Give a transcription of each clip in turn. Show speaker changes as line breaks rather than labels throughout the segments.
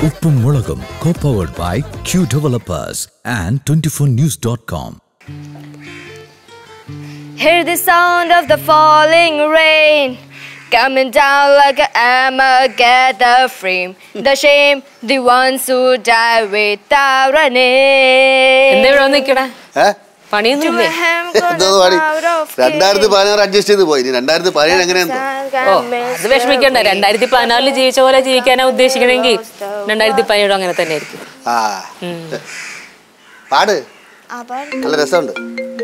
ഉപ്പും മുളകും co-powered by Q Developers and 24news.com.
Hear the sound of the falling rain coming down like an Armageddon frame. The shame, the ones who die without a name.
എന്താ ഇവിടെ നിക്കടാ
ഏ
പണിയൊന്നുമില്ലേ
എന്തോ പാടി രണ്ടായിരത്തി പതിനാറ് അഡ്ജസ്റ്റ് ചെയ്ത് പോയി ഇനി രണ്ടായിരത്തി പതിനേഴ് എങ്ങനെയാന്ന്
ഓ അത് വിഷമിക്കണ്ട രണ്ടായിരത്തി പതിനാലില് ജീവിച്ച പോലെ ജീവിക്കാനാ ഉദ്ദേശിക്കണമെങ്കിൽ രണ്ടായിരത്തി പതിനേഴും അങ്ങനെ തന്നെ ആയിരിക്കും
ആ പാട് നല്ല രസമുണ്ട്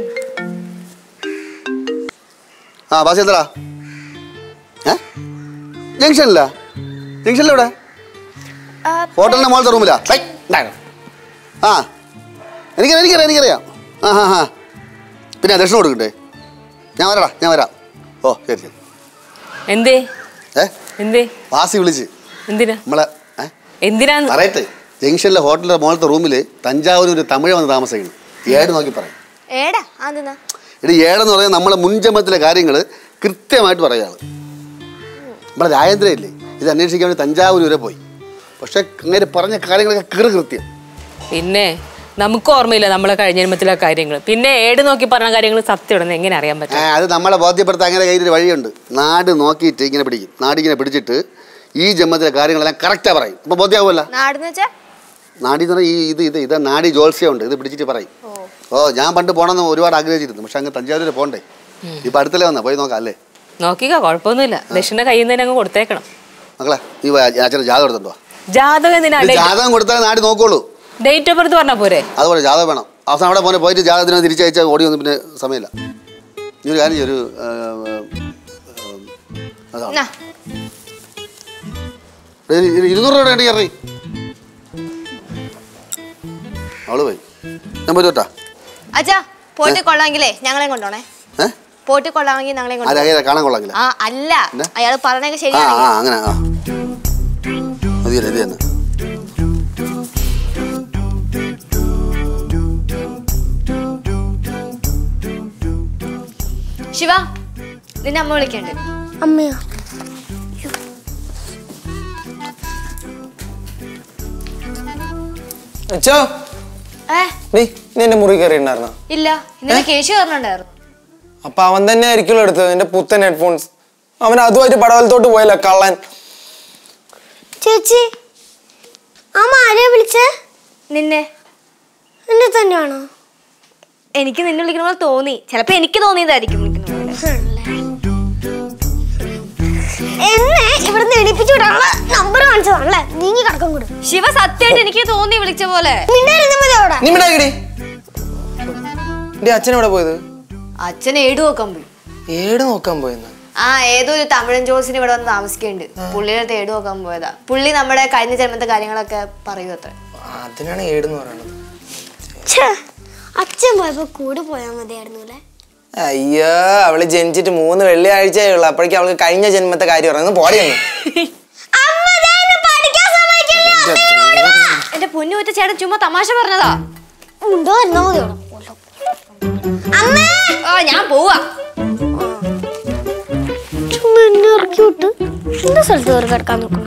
ആ ബാസി എന്താ ഏ ജംഗ്ഷനില്ല ജംഗ്ഷനിൽ എവിടെ ഹോട്ടലിന്റെ മോളത്തെ റൂമിലാ ഹൈ, ഇണ്ടായോ? ആ എനിക്കറിയാം എനിക്കറിയാം എനിക്കറിയാം ആ ഹാ ഹാ പിന്നെ ദക്ഷിണ കൊടുക്കണ്ടേ ഞാൻ വരാടാ ഞാൻ വരാം ഓ ശരി ശരി
എന്തേ
ഏ
എന്തേ
വാസി വിളിച്ച്
എന്തിനാ
നമ്മളെ ഏ
എന്തിനാന്ന്
പറയട്ടെ ജംഗ്ഷനിലെ ഹോട്ടലിന്റെ മോളത്തെ റൂമിൽ തഞ്ചാവൂർ ഒരു തമിഴ് വന്ന് താമസിക്കുന്നു ഏട് നോക്കി പറയും
ഏടാ അതെന്നാ
ഇത് ഏടെന്ന് പറയുന്നത് നമ്മളെ മുൻജന്മത്തിലെ കാര്യങ്ങൾ കൃത്യമായിട്ട് പറയുകയാണ് നമ്മളെ രാജേന്ദ്ര ഇല്ലേ ഇത് അന്വേഷിക്കാൻ വേണ്ടി തഞ്ചാവൂർ വരെ പോയി പക്ഷെ അങ്ങനെ പറഞ്ഞ കാര്യങ്ങളൊക്കെ കൃ കൃത്യം
പിന്നെ നമുക്ക് ഓർമ്മയില്ല നമ്മളെ കഴിഞ്ഞ ജന്മത്തിലെ കാര്യങ്ങൾ പിന്നെ ഏട് നോക്കി പറഞ്ഞ കാര്യങ്ങൾ സത്യമാണെന്ന് എങ്ങനെ അറിയാൻ
ആ,
പറ്റും
അത് നമ്മളെ ബോധ്യപ്പെടുത്താൻ അങ്ങനെ കയ്യിൽ വഴിയുണ്ട് നാട് നോക്കിയിട്ട് ഇങ്ങനെ പിടിക്കും നാടിങ്ങനെ പിടിച്ചിട്ട് ഈ ജന്മത്തിലെ കാര്യങ്ങളെല്ലാം കറക്റ്റാണ് പറയും അപ്പോൾ ബോധ്യമാവുമല്ല
നാടെന്ന് വെച്ചാ
നാടി എന്ന് പറഞ്ഞാൽ ഈ ഇത് ഇത് ഇത് നാടി ജോത്സ്യമുണ്ട് ഇത് പിടിച്ചിട്ട് പറയും ഓ ഞാൻ പണ്ട് പോകണമെന്ന് ഒരുപാട് ആഗ്രഹിച്ചിരുന്നു പക്ഷെ അങ്ങ് തഞ്ചാവൂർ പോകണ്ടേ ഇപ്പം അടുത്തല്ലേ വന്നാ പോയി നോക്കാം അല്ലേ
നോക്കിക്കോ കുഴപ്പമൊന്നുമില്ല ദക്ഷിണ കയ്യിൽ നിന്ന് തന്നെ അങ്ങ് കൊടുത്തേക്കണം
മക്കളെ നീ അച്ഛനെ ജാതകം എടുത്തുണ്ടോ
ജാതകം എന്തിനാ
ഇത് ജാതകം കൊടുത്താൽ നാട് നോക്കുള്ളൂ
ഡേറ്റ് ഓഫ് ബർത്ത് പറഞ്ഞാ പോരെ
അതുപോലെ ജാതകം വേണം അവസാനം അവിടെ പോലെ പോയിട്ട് ജാതകത്തിന് തിരിച്ചയച്ചാൽ ഓടി വന്ന് പിന്നെ സമയമില്ല നീ ഒരു കാര്യം ചെയ്യ്, ഒരു ആ, ആ, അതാണ്.
നാ.
ഒരു ഇരു- ഇരുന്നൂറ് രൂപ വേണ്ടി ഇറങ്ങി അവള് പോയി ഞാൻ പോയി തൊട്ടാ
അച്ഛാ പോയിട്ട് കൊള്ളാമെങ്കിലേ ഞങ്ങളെ കൊണ്ടോണേ
ഏ
പോയിട്ട് കൊള്ളാമെങ്കിൽ ഞങ്ങളെ
ആരാ
കൊണ്ടോ
ആരാ കാണാൻ കൊള്ളാങ്കില്ല
ആ അല്ല
പിന്നെ?
അയാൾ പറഞ്ഞൊക്കെ
ആ
ശരിയാണ്
ആ അങ്ങനെ ആ മതിയല്ലേ ഇത് തന്നെ
ശിവ നിന്നെ അമ്മ വിളിക്കണ്ട്
അമ്മയോ
അച്ഛോ
ഏ
നീ നീ എന്റെ മുറി കയറി ഉണ്ടായിരുന്നോ
ഇല്ല ഇന്നലെ കേശു പറഞ്ഞിട്ടുണ്ടായിരുന്നു
അപ്പൊ അവൻ തന്നെ ആയിരിക്കുമല്ലോ എടുത്തത് എന്റെ പുത്തൻ ഹെഡ്ഫോൺസ് അവൻ അതുമായിട്ട് പടവലത്തോട്ട് പോയല്ല കള്ളൻ
ചേച്ചി അമ്മ ആരെയാ വിളിച്ചേ
നിന്നെ
എന്നെ തന്നെയാണോ
എനിക്ക് നിന്നെ വിളിക്കുന്ന പോലെ തോന്നി ചിലപ്പോ എനിക്ക് തോന്നിയതായിരിക്കും വിളിക്കുന്ന പോലെ
എന്നെ ഇവിടുന്ന് എണീപ്പിച്ചു വിടാനുള്ള നമ്പർ കാണിച്ചതാണല്ലേ നീങ്ങി കിടക്കം കൂടെ
ശിവ സത്യമായിട്ട് എനിക്ക് തോന്നി വിളിച്ച പോലെ
മിണ്ടായിരുന്ന മതി അവിടെ
നീ മിണ്ടാക്കിടി എന്റെ അച്ഛൻ എവിടെ പോയത്
അച്ഛൻ ഏടു നോക്കാൻ പോയി
ഏട് നോക്കാൻ പോയെന്ന്
ആ ഏതോ ഒരു തമിഴൻ ജോസിന് ഇവിടെ വന്ന് താമസിക്കുന്നുണ്ട് പുള്ളിയുടെ അടുത്ത് ഏടു നോക്കാൻ പോയതാ പുള്ളി നമ്മുടെ കഴിഞ്ഞ ജന്മത്തെ കാര്യങ്ങളൊക്കെ പറയൂ അത്ര
അതിനാണ് ഏടെന്ന് പറയുന്നത്
ഛേ, അച്ഛൻ പോയപ്പോ കൂടെ പോയാൽ മതിയായിരുന്നു അല്ലേ
അയ്യോ അവള് ജനിച്ചിട്ട് മൂന്ന് വെള്ളിയാഴ്ചയേ ഉള്ളു അപ്പോഴേക്കും അവൾക്ക് കഴിഞ്ഞ ജന്മത്തെ കാര്യം പറയുന്നത് പോടിയെന്ന്
എന്റെ പൊന്നു ഒറ്റ ചേട്ടൻ ചുമ്മാ തമാശ പറഞ്ഞതാ
ഉണ്ടോ എന്നാ മതി അവിടെ അമ്മേ
ആ ഞാൻ പോവാ
ചുമ്മാ എന്നെ ഇറക്കി വിട്ട് എന്റെ സ്ഥലത്ത് കയറി കിടക്കാൻ നോക്കണം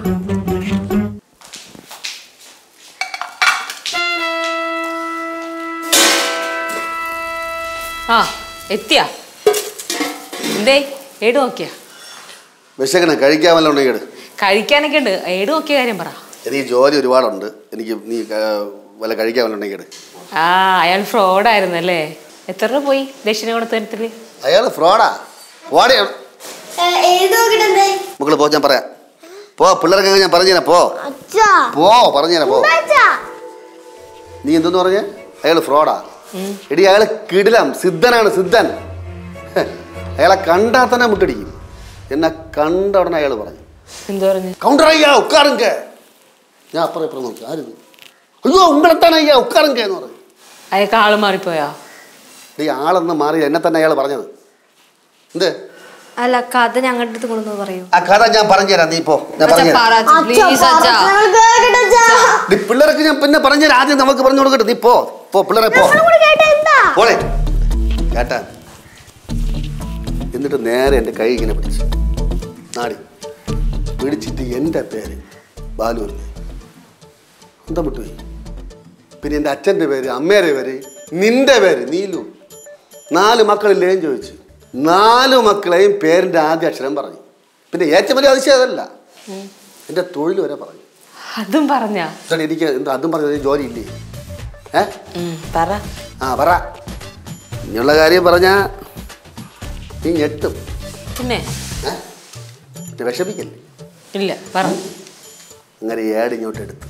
ആ എത്തിയാ എന്തേ ഏട് നോക്കിയാ
വിശക്കണേ കഴിക്കാൻ വല്ല ഉണ്ടെങ്കിൽ എടു.
കഴിക്കാനൊക്കെ ഉണ്ട് ഏട് നോക്കിയ കാര്യം പറ
എനിക്ക് ജോലി ഒരുപാടുണ്ട് എനിക്ക് നീ ആ, വല്ല കഴിക്കാൻ വല്ല ഉണ്ടെങ്കിൽ എടു.
ആ അയാൾ ഫ്രോഡായിരുന്നു അല്ലേ എത്ര രൂപ പോയി ദക്ഷിണ കൊടുത്തരത്തില്
അയാൾ ഫ്രോഡാ ഓടെയാണ്
ഏത് നോക്കിട്ടെന്തേ
മക്കള് പോ ഞാൻ പറയാം പോ പിള്ളേർക്ക് ഞാൻ പറഞ്ഞുതരാം പോ
അച്ഛാ
പോ പറഞ്ഞുതരാം പോ
അച്ഛാ
നീ എന്തെന്ന് പറഞ്ഞേ അയാൾ ഫ്രോഡാ എടി അയാൾ കിടിലം സിദ്ധനാണ് സിദ്ധൻ ഹെ, അയാളെ കണ്ടാൽ തന്നെ മുട്ടടിക്കും എന്നെ കണ്ട ഉടനെ അയാൾ പറഞ്ഞു
എന്തു പറഞ്ഞു
കൗണ്ടർ അയ്യാ ഉட்காருங்க ഞാൻ അപ്പുറം ഇപ്പുറം നോക്കി ആരുത് അയ്യോ ഉങ്ങളെത്താണ് അയ്യാ ഉட்காருங்க എന്ന് പറഞ്ഞു
അയാൾക്ക് ആള് മാറിപ്പോയാ
ഈ ആളെന്ന് മാറി എന്നെ തന്നെ അയാൾ പറഞ്ഞത് എന്ത്
അല്ല കഥ ഞങ്ങളുടെ അടുത്ത് കൊണ്ടുവന്ന് പറയൂ
ആ കഥ ഞാൻ പറഞ്ഞുതരാം നീ പോ ഞാൻ
അച്ഛാ
പറഞ്ഞുതരാം
പറ
അച്ഛാ
പ്ലീസ് അച്ഛാ
പറഞ്ഞത് കേക്കട്ടെ അച്ഛാ
നീ പിള്ളേർക്ക് ഞാൻ പിന്നെ പറഞ്ഞുതരാം ആദ്യം നമുക്ക് പറഞ്ഞു കൊടുക്കട്ടെ നീ പോ പോ പിള്ളേരെ പോ
കൂടെ കേട്ട എന്താ
പോളെ കേട്ടാ എന്നിട്ട് നേരെ എൻ്റെ കൈ ഇങ്ങനെ പിടിച്ചു നാടി പിടിച്ചിട്ട് എൻ്റെ പേര് ബാലു എന്ന് എന്താ വിട്ടുപോയി പിന്നെ എൻ്റെ അച്ഛൻ്റെ പേര് അമ്മയുടെ പേര് നിന്റെ പേര് നീലു നാല് മക്കളില്ലേയും ചോദിച്ചു നാല് മക്കളെയും പേരിൻ്റെ ആദ്യ അക്ഷരം പറഞ്ഞു പിന്നെ ഏറ്റവും വലിയ അതിശയം അതല്ല എൻ്റെ തൊഴിൽ വരെ പറഞ്ഞു
അതും പറഞ്ഞാ
ചേട്ടാ എനിക്ക് എന്താ അതും പറഞ്ഞത് ജോലി ഇല്ലേ ഏ
ഉം, പറ
ആ പറ ഇനിയുള്ള കാര്യം പറഞ്ഞാ നീ ഞെട്ടും
പിന്നെ
ഏ പിന്നെ വിഷമിക്കല്ലേ
ഇല്ല പറ
അങ്ങനെ ഏഡ് ഇങ്ങോട്ട് എടുത്തു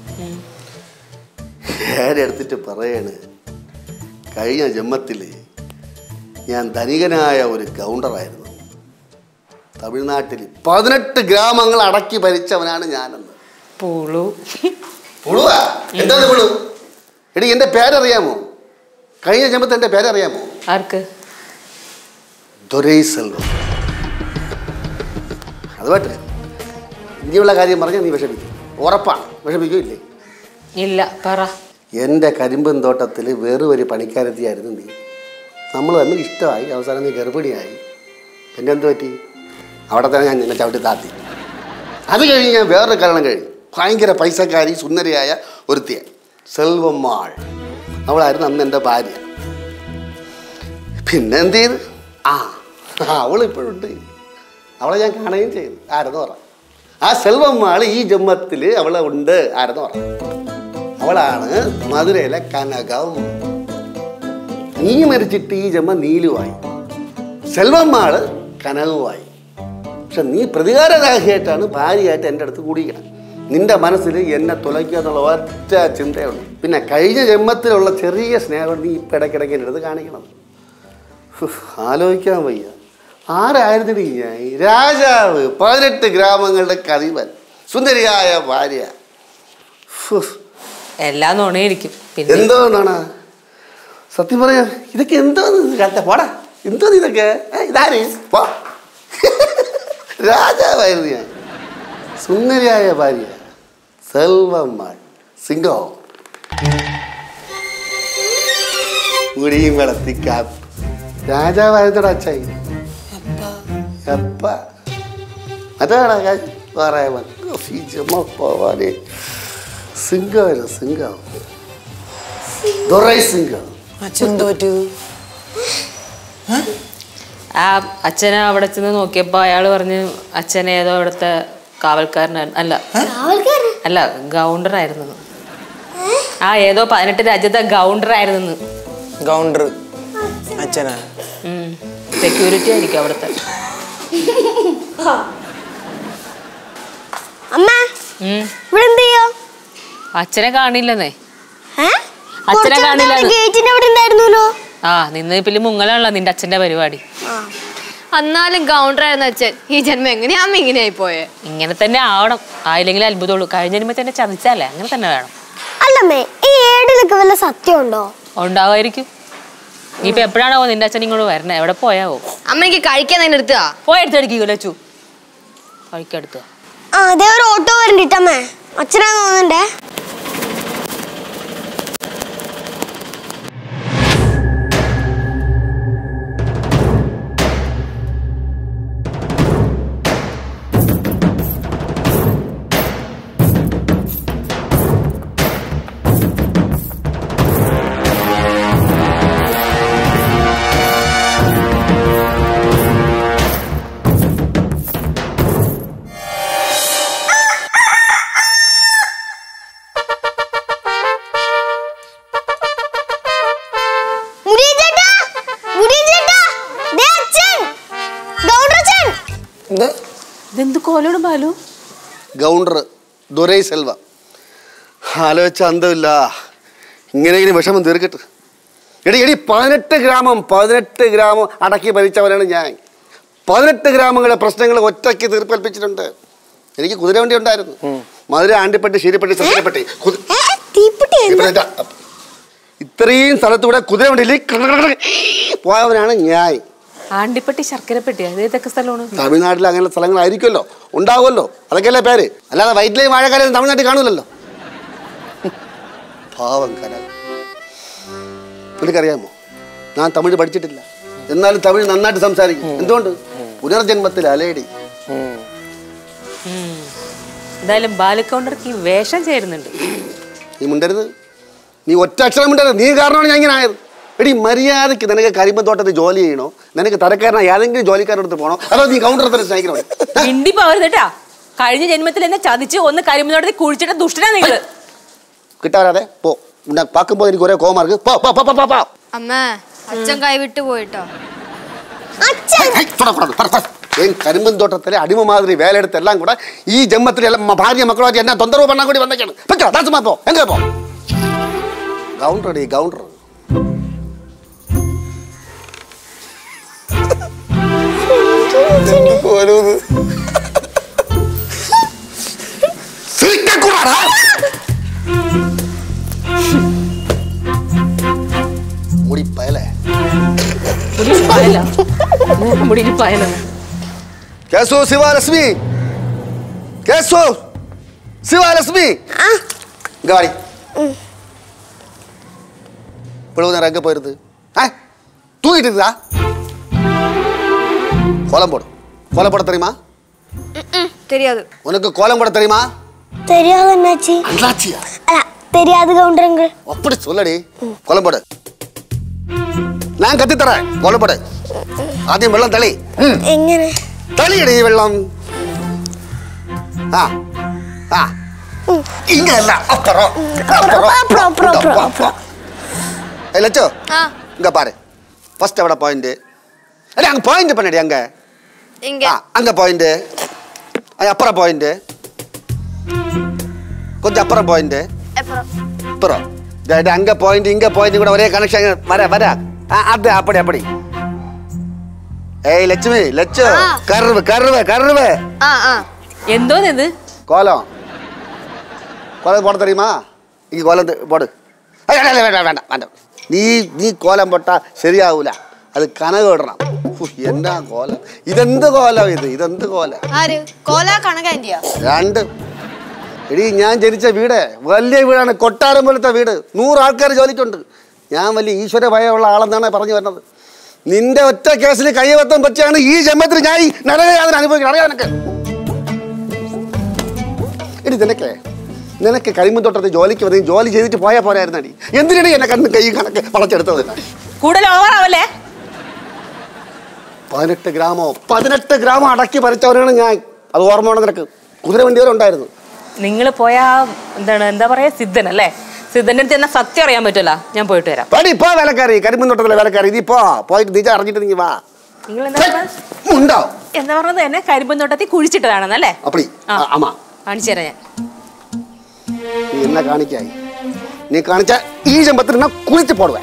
ഏഡ് എടുത്തിട്ട് പറയാണ് കഴിഞ്ഞ ജന്മത്തിൽ ഞാൻ ധനികനായ ഒരു കൗണ്ടറായിരുന്നു തമിഴ്നാട്ടിൽ പതിനെട്ട് ഗ്രാമങ്ങൾ അടക്കി ഭരിച്ചവനാണ് ഞാനെന്ന്
പൂളു
പുളുവാ എന്താണ് പുളു എടി എൻ്റെ പേരറിയാമോ കഴിഞ്ഞ ജന്മത്തിൽ എൻ്റെ പേരറിയാമോ
ആർക്ക്
ദൊരൈ സെൽവം അത് പറ്റേ ഇനിയുള്ള കാര്യം പറഞ്ഞാൽ നീ വിഷമിക്കും ഉറപ്പാണ് വിഷമിക്കും ഇല്ലേ
ഇല്ല പറ
എൻ്റെ കരിമ്പൻ തോട്ടത്തിൽ വേറെ ഒരു പണിക്കാരെത്തിയായിരുന്നു നീ നമ്മൾ തമ്മിൽ ഇഷ്ടമായി അവസാനം നീ ഗർഭിണിയായി പിന്നെ എന്ത് പറ്റി അവിടെ തന്നെ ഞാൻ നിന്നെ ചവിട്ടി താത്തി അത് കഴിഞ്ഞ് ഞാൻ വേറൊരു കല്യാണം കഴിഞ്ഞു ഭയങ്കര പൈസക്കാരി സുന്ദരിയായ ഒരുത്തിയ സെൽവമ്മാൾ അവളായിരുന്നു അന്ന് എൻ്റെ ഭാര്യ പിന്നെ എന്ത് ചെയ്ത് ആ അവളിപ്പോഴുണ്ട് അവളെ ഞാൻ കാണുകയും ചെയ്തു ആരെന്ന് പറ ആ സെൽവമ്മാൾ ഈ ജന്മത്തിൽ അവളെ ഉണ്ട് ആരെന്ന് പറ അവളാണ് മധുരയിലെ കനകം നീ മരിച്ചിട്ട് ഈ ജന്മ നീലുവായി സെൽവമ്മാള് കനകവുമായി പക്ഷെ നീ പ്രതികാരരാഹിയായിട്ടാണ് ഭാര്യയായിട്ട് എൻ്റെ അടുത്ത് കൂടിയിരിക്കണം നിന്റെ മനസ്സിൽ എന്നെ തുലയ്ക്കുക എന്നുള്ള ഒറ്റ ചിന്തയുള്ളൂ പിന്നെ കഴിഞ്ഞ ജന്മത്തിലുള്ള ചെറിയ സ്നേഹം നീ ഇപ്പം ഇടയ്ക്കിടയ്ക്ക് എൻ്റെ അടുത്ത് കാണിക്കണം ഉഫ്, ആലോചിക്കാൻ വയ്യ ആരായിരുന്നടി ഞാൻ രാജാവ് പതിനെട്ട് ഗ്രാമങ്ങളുടെ കറിവൻ സുന്ദരിയായ ഭാര്യ ഉഫ്.
എല്ലാം നുണയിരിക്കും പിന്നെ
എന്തോന്നാണ് സത്യം പറയാ ഇതൊക്കെ എന്തോന്ന് കണ്ട പോടാ എന്തോന്ന് ഇതൊക്കെ ഏ, ഇതാര് പോ രാജാവായിരുന്നു ഞാൻ സുന്ദരിയായ ഭാര്യ സെൽവമ്മാൾ സിംഗം മുടിയും വളർത്തി കാപ്പ് രാജാവായിരുന്നോടാ അച്ചായി എപ്പ അതാണ് പറയാൻ ഈ ജമ്മ പോവാനേ സിംഗമായിരുന്നു സിംഗം ദൊറൈ സിംഗം
അച്ഛൻ തോറ്റു
ആ അച്ഛനെ അവിടെ ചെന്ന് നോക്കിയപ്പോ അയാൾ പറഞ്ഞു അച്ഛൻ ഏതോ അവിടുത്തെ കാവൽക്കാരനായിരുന്നു അല്ല
ആൾക്കാര്
അല്ല ഗൗണ്ടർ ആയിരുന്നു ആ ഏതോ പതിനെട്ട് രാജ്യത്തെ ഗൗണ്ടർ ആയിരുന്നു
ഗൗണ്ടർ അച്ഛനാ
സെക്യൂരിറ്റി ആയിരിക്കും അവിടുത്തെ
അമ്മ
ഉം.
ഇവിടെ എന്ത് ചെയ്യോ
അച്ഛനെ കാണില്ലെന്നേ
ഏ?
അച്ഛനെ
കുറച്ച് നേരത്തെ
കാണില്ല.
അവിടെ ഗേറ്റിന്റെ അവിടെ ഉണ്ടായിരുന്നല്ലോ
ആ നിന്ന് പിന്നെ മുങ്ങലാണല്ലോ നിന്റെ അച്ഛന്റെ പരിപാടി
എന്നാലും കൗണ്ടർ ആയിരുന്ന അച്ഛൻ ഈ ജന്മം എങ്ങനെയാമ്മ ഇങ്ങനെയായി പോയെ
ഇങ്ങനെ തന്നെ ആവണം ആയില്ലെങ്കിൽ അത്ഭുതമുള്ളൂ കഴിഞ്ഞ ജന്മത്തിൽ തന്നെ ചതിച്ചാലേ അങ്ങനെ തന്നെ വേണം
അല്ലമ്മേ ഈ ഏടിലൊക്കെ വല്ല സത്യമുണ്ടോ
ഉണ്ടാവുമായിരിക്കും നീ ഇപ്പൊ എപ്പോഴാണോ നിന്റെ അച്ഛൻ ഇങ്ങോട്ട് വരണേ എവിടെ പോയാവോ
അമ്മയ്ക്ക് കഴിക്കാൻ തന്നെ എടുത്താ
പോയെടുത്തടിക്കുക ലച്ചു കഴിക്കെടുത്തുക
ആ അതേ ഒരു ഓട്ടോ വരണ്ടിട്ടമ്മേ അച്ഛനാ തോന്നണ്ടേ മുടിയൻ ചേട്ടാ മുടിയൻ ചേട്ടാ ദേ അച്ഛൻ ഗൗഡർ അച്ഛൻ
എന്ത്
ഇതെന്ത് കോലോട് ബാലു
ഗൗണ്ടർ ദുരൈ സെൽവ ആലോചിച്ച അന്തമില്ല ഇങ്ങനെയെങ്കിലും വിഷമം തീർക്കട്ടെ എടി എടി പതിനെട്ട് ഗ്രാമം പതിനെട്ട് ഗ്രാമം അടക്കി ഭരിച്ചവനാണ് ഞാൻ പതിനെട്ട് ഗ്രാമങ്ങളുടെ പ്രശ്നങ്ങൾ ഒറ്റയ്ക്ക് തീർപ്പേൽപ്പിച്ചിട്ടുണ്ട് എനിക്ക് കുതിരവണ്ടി ഉണ്ടായിരുന്നു മധുര ആണ്ടിപ്പെട്ടി ശീരിപ്പെട്ടി സത്യപ്പെട്ടി കുതി-
ഏ തീപ്പെട്ടി
ഇവിടെ ഇതാ. ഇത്രയും സ്ഥലത്തൂടെ കുതിരവണ്ടിയിൽ പോയവനാണ് ഞാൻ
ആണ്ടിപ്പെട്ടി ശർക്കരപ്പെട്ടി അത് ഏതൊക്കെ സ്ഥലമാണ്
തമിഴ്നാട്ടിൽ അങ്ങനെയുള്ള സ്ഥലങ്ങളായിരിക്കുമല്ലോ ഉണ്ടാവുമല്ലോ അതൊക്കെയല്ലേ പേര് അല്ലാതെ വൈറ്റിലെയും വാഴക്കാലം തമിഴ്നാട്ടിൽ കാണൂലല്ലോ പാവം കല നിനക്കറിയാമോ ഞാൻ തമിഴ് പഠിച്ചിട്ടില്ല എന്നാലും തമിഴ് നന്നായിട്ട് സംസാരിക്കും എന്തുകൊണ്ട് പുനർജന്മത്തിൽ അലേടി
ഉം.
എന്തായാലും ബാലു കൗണ്ടർക്ക് ഈ വേഷം ചേരുന്നുണ്ട്
നീ മിണ്ടരുത് നീ ഒറ്റ അക്ഷരം മിണ്ടരുത് നീ കാരണമാണ് ഞാൻ ഇങ്ങനെ ആയത് എടി മര്യാദയ്ക്ക് നിനക്ക് കരിമ്പത്തോട്ടത്തിൽ ജോലി ചെയ്യണോ നിനക്ക് തരക്കാരനായ ഏതെങ്കിലും ജോലിക്കാരടുത്ത് പോകണോ അതോ നീ കൗണ്ടർ തന്നെ സ്നേഹിക്കണോ
ഹിന്ദി പോകരുതട്ടാ കഴിഞ്ഞ ജന്മത്തിൽ എന്നെ ചതിച്ച് ഒന്ന് കരിമ്പനോടത്തിൽ കുഴിച്ചിട്ട ദുഷ്ടനാ നിങ്ങള്
കിട്ടാതെ പോ ഉന്നെ പാക്കുമ്പോൾ എനിക്ക് ഒരേ കോമാർക്ക് പോ പോ പോ പോ, പോ പോ
അമ്മ അച്ഛൻ കൈവിട്ട് പോയിട്ടോ
അച്ഛൻ
ഹൈ, തൊട, തൊട, തൊട, തൊട. ഏൻ കരിമ്പൻ തോട്ടത്തിലെ അടിമ മാതിരി വേലയെടുത്ത് എല്ലാം കൂടെ ഈ ജന്മത്തിലെ എല്ലാം മ- ഭാര്യ മക്കളുമായിട്ട് എന്നെ തൊന്തരവ് பண்ணാൻ കൂടി വന്നേക്കാണ് പറ്റോ ദാസമാ പോ എങ്ങനെ പോ കൗണ്ടർ അടി കൗണ്ടർ മുടിപ്പയലേ
മുടിയിൽ പായല മുടിയിൽ പായല
കേസു ശിവലക്ഷ്മി കേസു ശിവലക്ഷ്മി இங்க வாடி இவ்வளவு நேரம் எங்க போயிருது ஆ தூங்கிட்டு இருக்குதா கோலம் போடு கோலம் போட தெரியுமா
தெரியாது
உனக்கு கோலம் போட தெரியுமா
தெரியாது என்னாச்சு
அண்ணாச்சியா
അല്ല தெரியாது கவுண்டருங்கள்
அப்படி சொல்லடி கோலம் போடு நான் கத்தி தரேன் கோலம் போடு ஆദ്യം വെള്ളം തളി ഉം.
എങ്ങനെ
തളിയടി വെള്ളം ആ ആ ഇങ്ങ അല്ല അപ്പുറം
அப்புறம் அப்புறம் அப்புறம் அப்புறம் அப்புறம்
ஏய் லட்சோ
ஆ
இங்க பாரு ஃபர்ஸ்ட் எவ்வளோ பாயிண்ட் அடி அங்க பாயிண்ட் பண்ணடி அங்க
இங்க
ஆ அங்க பாயிண்ட் அப்புறம் பாயிண்ட் கொஞ்சம் அப்புறம் பாயிண்ட்
அப்புறம்
அப்புறம் டேய், டேய், அங்க பாயிண்ட் இங்க பாயிண்ட் கூட ஒரே கனெக்ஷன் வர வர ஆ, அது அப்படி அப்படி ஏய் லட்சுமி லட்சு
ஆ.
கருவு கருவு கருவு
ஆ ஆ
എന്തോന്നിത്
கோலம் கோலம் போட தெரியுமா இங்க கோலம் த- போடு ஐய், வேண்டாம், வேண்டாம் வேண்டாம் வேண்டாம் நீ நீ கோலம் போட்டா ശരിയാവൂല അത് കനക ഇടണം ഉഫ്, എന്നാ കോലം ഇതെന്ത് കോലം ഇത് ഇതെന്ത് കോലം
ആര് കോല കണകാന്റിയാ
രണ്ട് എടീ ഞാൻ ജനിച്ച വീട് വലിയ വീടാണ് കൊട്ടാരം പോലത്തെ വീട് നൂറ് ആൾക്കാർ ജോലിക്കുണ്ട് ഞാൻ വലിയ ഈശ്വര ഭയമുള്ള ആളെന്നാണ് പറഞ്ഞു വരുന്നത് നിന്റെ ഒറ്റ കേസിൽ കൈവത്തം പറ്റിയാണ് ഈ ജന്മത്തിൽ ഞാൻ ഈ നരകയാതന അനുഭവിക്കണം അറിയാം നിനക്ക് എടി നിനക്ക് നിനക്ക് കരിമ്പത്തോട്ടത്തിൽ ജോലിക്ക് വന്ന് ജോലി ചെയ്തിട്ട് പോയാൽ പോരായിരുന്നടി എന്തിനാണ് എന്നെ കണ്ണ് കൈ കണക്ക് വളച്ചെടുത്തത്
കൂടുതൽ ഓവറാവല്ലേ
പതിനെട്ട് ഗ്രാമോ പതിനെട്ട് ഗ്രാമം അടക്കി ഭരിച്ചവരാണ് ഞാൻ അത് ഓർമ്മ വേണം നിനക്ക് കുതിര വണ്ടിയവരുണ്ടായിരുന്നു
നിങ്ങൾ പോയ ആ എന്താണ് എന്താ പറയാ സിദ്ധൻ അല്ലേ സിദ്ധന്റെ അടുത്ത് എന്നാ സത്യം അറിയാൻ പറ്റുമല്ല ഞാൻ പോയിട്ട് വരാം
പടി പോ വേലക്കാരി കരിമ്പന്തോട്ടത്തിലെ വേലക്കാരി നീ പോ പോയിട്ട് നീ അറിഞ്ഞിട്ട് നീ വാ
നിങ്ങൾ എന്താ പറഞ്ഞത്
ഉണ്ടോ
എന്താ പറഞ്ഞത് എന്നെ കരിമ്പന്തോട്ടത്തിൽ കുഴിച്ചിട്ടതാണെന്നല്ലേ
അപ്പടി
ആ.
ആമാ
കാണിച്ചു തരാം ഞാൻ
നീ എന്നെ കാണിക്കായി നീ കാണിച്ച ഈ ജമ്പത്തിൽ എന്നെ കുളിച്ച് പോടുവേ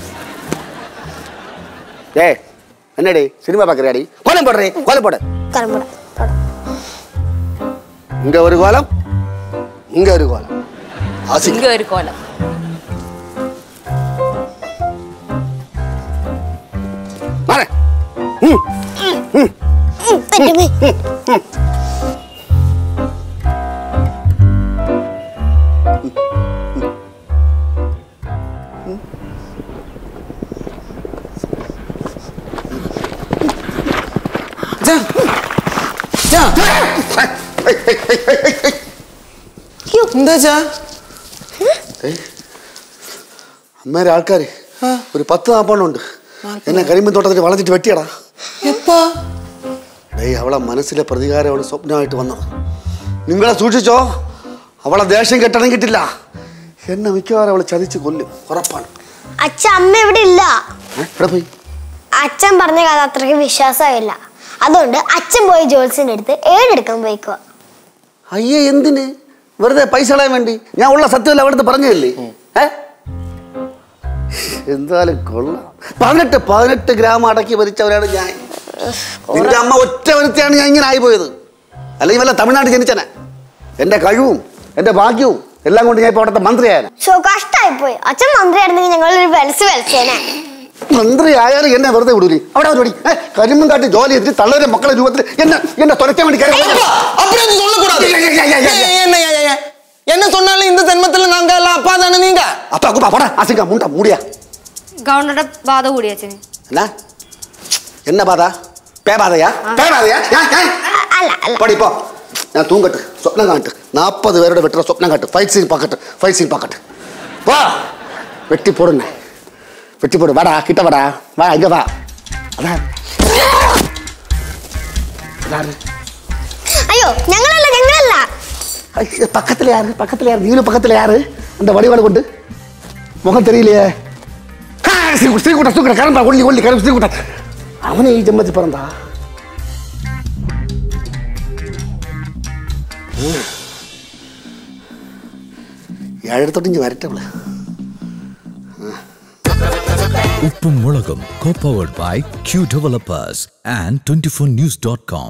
ഏ എന്നടി സിനിമ പാക്കറിയാടി കോലം പോടേ കോലം പോട്
കലമ്പട
ഇങ്ക ഒരു കോലം ഇങ്ക ഒരു കോലം ആസിക്ക്.
ഇങ്ങ ഒരു കോലം
മാറ്. ഉം.
പറ്റുമേ
എന്താ
അമ്മേരെ ആൾക്കാര് ഒരു പത്ത് നാപ്പണ്ണുണ്ട് എന്നെ കരിമ്പന്തോട്ടത്തിൽ വളഞ്ഞിട്ട് വെട്ടിയടാ
എപ്പാ
ഡേയ് അവളെ മനസ്സിലെ പ്രതികാരമാണ് സ്വപ്നമായിട്ട് വന്നത് നിങ്ങളെ സൂക്ഷിച്ചോ അവളെ ദേഷ്യം കെട്ടണം കിട്ടില്ല എന്നെ മിക്കവാറും അവളെ ചതിച്ച് കൊല്ലും ഉറപ്പാണ്
അച്ഛൻ അമ്മ ഇവിടെ ഇല്ല
ഏ, എവിടെ പോയി
അച്ഛൻ പറഞ്ഞ കഥ അത്രയ്ക്ക് വിശ്വാസമില്ല അതുകൊണ്ട് അച്ഛൻ പോയി ജോത്സ്യന്റെ അടുത്ത് ഏഴെടുക്കാൻ പോയിക്കുക
അയ്യേ എന്തിന് വെറുതെ പൈസ കളയാൻ വേണ്ടി ഞാൻ ഉള്ള സത്യമല്ല അവിടുത്തെ പറഞ്ഞതല്ലേ ഏ എന്തായാലും കൊള്ളാം പതിനെട്ട് പതിനെട്ട് ഗ്രാമം അടക്കി ഭരിച്ചവരാണ് ഞാൻ നിന്റെ അമ്മ ഒറ്റ വരുത്തിയാണ് ഞാൻ ഇങ്ങനെ ആയിപ്പോയത് അല്ലെങ്കിൽ വല്ല തമിഴ്നാട്ടിൽ ജനിച്ചനെ എന്റെ കഴിവും എന്റെ ഭാഗ്യവും എല്ലാം കൊണ്ട് ഞാൻ ഇപ്പൊ അവിടുത്തെ മന്ത്രിയായ
സോ കഷ്ടായി പോയി അച്ഛൻ മന്ത്രിയായിരുന്നെങ്കിൽ ഞങ്ങൾ ഒരു വെൽസ് വെൽസേനെ
മന്ത്രി ആയാലും എന്നെ വെറുതെ വിടൂലി അവിടെ ഒരു കരിമ്പം കാട്ടി ജോലി ചെയ്തിട്ട് തള്ളവരെ മക്കളെ രൂപത്തിൽ എന്നെ എന്നെ തുരക്കാൻ വേണ്ടി കയറി വന്നതാ.
அப்படி அது சொல்லக்கூடாது
ஐயா, ஐயா, ஐயா, ஐயா, ஐயா.
ஏய், என்ன ஐயா, ஐயா? என்ன சொன்னாலும் இந்த ஜென்மத்துல நாங்க எல்லாம் அப்பா தானே நீங்க
അപ്പ അക്കുപ്പ പോടാ ആസിക്ക മുണ്ട മൂടിയാ
ഗൗണ്ടറുടെ ബാധ കൂടി അച്ഛന്
എന്നാ എന്ന ബാധ പേ ബാധയാ പേ ബാധയാ ഞാൻ ഞാൻ
അല്ല അല്ല
പടി പോ ഞാൻ തൂങ്ങട്ട് സ്വപ്നം കാണട്ട് നാൽപ്പത് പേരുടെ വെട്ടുന്ന സ്വപ്നം കാട്ട് ഫൈറ്റ് സീൻ പാക്കട്ട് ഫൈറ്റ് സീൻ പാക്കട്ട് വാ വെട്ടിപ്പോടുന്നേ വെട്ടിപ്പോട് വാടാ കിട്ട വാടാ വാ ഇങ്ങ വാ അതാ അതാണ്
അയ്യോ ഞങ്ങളല്ല ഞങ്ങളല്ല
ஐய, பக்கத்துல யாரு பக்கத்துல யாரு நீங்களும் பக்கத்துல யாரு அந்த வடிவாளை கொண்டு முகம் தெரியலையே ஆ, ஸ்ரீ- ஸ்ரீகுட்ட ஸ்ரீகுட்ட கரம்பா ஒல்லி ஒல்லி கரம் ஸ்ரீகுட்ட அவனே ഈ ജന്മത്തിൽ പിറந்தா ഏഴെടുത്തോട്ട് ഇഞ്ഞ് വരട്ടെ അവള്
ഉപ്പും മുളകും co-powered by Q Developers and 24news.com.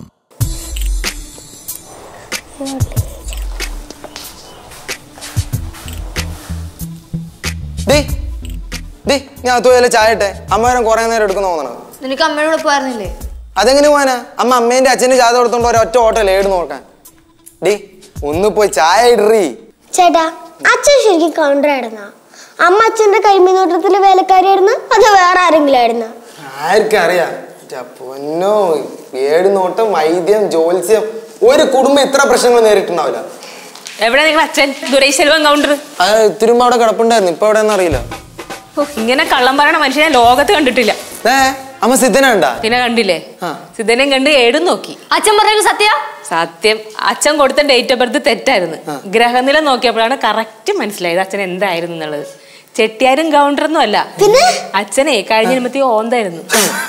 Day day ഞാൻ അകത്ത് പോയാലേ ചായ ഇട്ടെ അമ്മേരം കുറെ നേരം എടുക്കുന്ന തോന്നണം
നിനക്ക് അമ്മയോട് പോയിരുന്നില്ലേ
അതെങ്ങനെ പോവാനാ അമ്മ അമ്മേന്റെ അച്ഛന്റെ ചായ കൊടുത്തോണ്ട് ഒരൊറ്റ ഓട്ടോല്ലേ ഏട് നോക്കാൻ ഡേ ഒന്ന് പോയി ചായ ഇടറി
ചേട്ടാ അച്ഛൻ ശരിക്കും കൗണ്ടർ ആയിരുന്ന അമ്മ അച്ഛന്റെ കൈമീനോട്ടത്തിൽ വേലക്കാരിയായിരുന്നു അത് വേറെ ആരെങ്കിലും ആയിരുന്നു
ആർക്കറിയാം ഛെ, പൊന്നോ ഏട് നോട്ടം വൈദ്യം ജ്യോത്സ്യം ഒരു കുടുംബം ഇത്ര പ്രശ്നങ്ങൾ നേരിട്ടുണ്ടാവില്ല
എവിടെ നിങ്ങൾ അച്ഛൻ ദുരൈശെൽവം കൗണ്ടർ
അത് തിരുമ്പ അവിടെ കിടപ്പുണ്ടായിരുന്നു ഇപ്പൊ എവിടെയെന്ന് അറിയില്ല
ഇങ്ങനെ കള്ളം പറയണ മനുഷ്യനെ ലോകത്ത് കണ്ടിട്ടില്ല
ഏ അമ്മ സിദ്ധന ഉണ്ടാ
പിന്നെ കണ്ടില്ലേ
ആ.
സിദ്ധനെയും കണ്ട് ഏടും നോക്കി
അച്ഛൻ പറഞ്ഞത് സത്യ
സത്യം അച്ഛൻ കൊടുത്ത ഡേറ്റ് ഓഫ് ബർത്ത് തെറ്റായിരുന്നു ഗ്രഹനില നോക്കിയപ്പോഴാണ് കറക്റ്റ് മനസ്സിലായത് അച്ഛൻ എന്തായിരുന്നു എന്നുള്ളത് ചെട്ടിയാരും കൗണ്ടറൊന്നും അല്ല
പിന്നെ?
അച്ഛനെ കഴിഞ്ഞ ജന്മത്തിൽ ഓന്തായിരുന്നു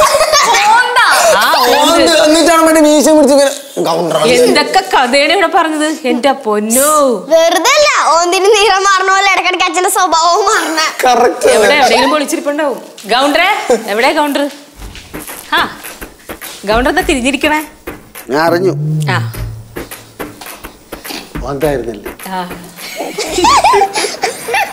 ആ ഓന്ത്
എന്നിട്ടാണ് മറ്റേ മീശ പിടിച്ച് കൗണ്ടർ
എന്തൊക്കെ കഥയാണ് ഇവിടെ പറഞ്ഞത് എന്റെ പൊന്നോ
വെറുതെ അല്ല ഓന്തിന് നിറം മാറണ പോലെ ഇടക്കിടക്ക് അച്ഛന്റെ സ്വഭാവവും മാറണ
കറക്റ്റ്
എവിടെ എവിടെയെങ്കിലും പൊളിച്ചിരിപ്പുണ്ടാവും ഗൗണ്ടറെ എവിടെ ഗൗണ്ടർ ആ ഗൗണ്ടർ എന്താ തിരിഞ്ഞിരിക്കണേ
ഞാൻ അറിഞ്ഞു
ആ
വന്നായിരുന്നല്ലേ
ആ